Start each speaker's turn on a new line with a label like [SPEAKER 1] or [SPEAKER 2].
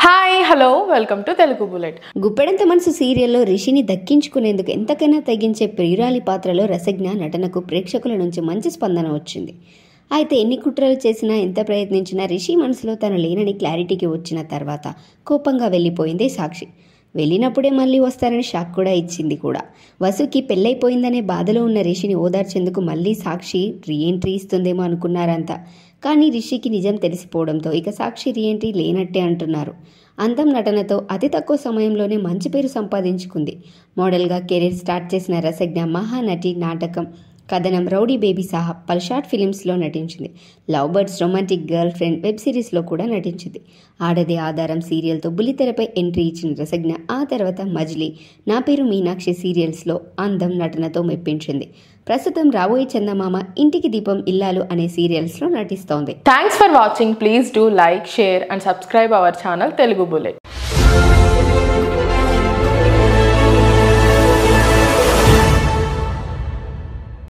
[SPEAKER 1] hi hello welcome to Telugu bullet
[SPEAKER 2] Guppedantha Manasu సీరియల్లో రిషిని దక్కించుకునేందుకు ఎంతకైనా తగ్గించే ప్రియురాలి పాత్రలో రసజ్ఞ నటనకు ప్రేక్షకుల నుంచి మంచి స్పందన వచ్చింది అయితే ఎన్ని కుట్రలు చేసినా ఎంత ప్రయత్నించినా రిషి మనసులో తను లేనని క్లారిటీకి వచ్చిన తర్వాత కోపంగా వెళ్ళిపోయింది సాక్షి వెళ్ళినప్పుడే మళ్ళీ వస్తారని షాక్ కూడా ఇచ్చింది కూడా వసుకి పెళ్ళైపోయిందనే బాధలో ఉన్న రిషిని ఓదార్చేందుకు మళ్ళీ సాక్షి రీఎంట్రీ ఇస్తుందేమో అనుకున్నారంతా కానీ రిషికి నిజం తెలిసిపోవడంతో ఇక సాక్షి రీఎంట్రీ లేనట్టే అంటున్నారు అందం నటనతో అతి తక్కువ సమయంలోనే మంచి పేరు సంపాదించుకుంది మోడల్గా కెరీర్ స్టార్ట్ చేసిన రసజ్ఞ మహానటి నాటకం కథనం రౌడీ బేబీ సహా పలు షార్ట్ ఫిలిమ్స్లో నటించింది love birds romantic girlfriend web సిరీస్లో కూడా నటించింది ఆడది ఆధారం సీరియల్తో బుల్లితెరపై ఎంట్రీ ఇచ్చిన రసజ్ఞ ఆ తర్వాత మజిలీ నా పేరు మీనాక్షి సీరియల్స్లో అందం నటనతో మెప్పించింది ప్రస్తుతం రాబోయే చందమామ ఇంటికి దీపం ఇల్లాలు అనే సీరియల్స్లో నటిస్తోంది
[SPEAKER 1] thanks for watching please do like share and subscribe our channel Telugu bullet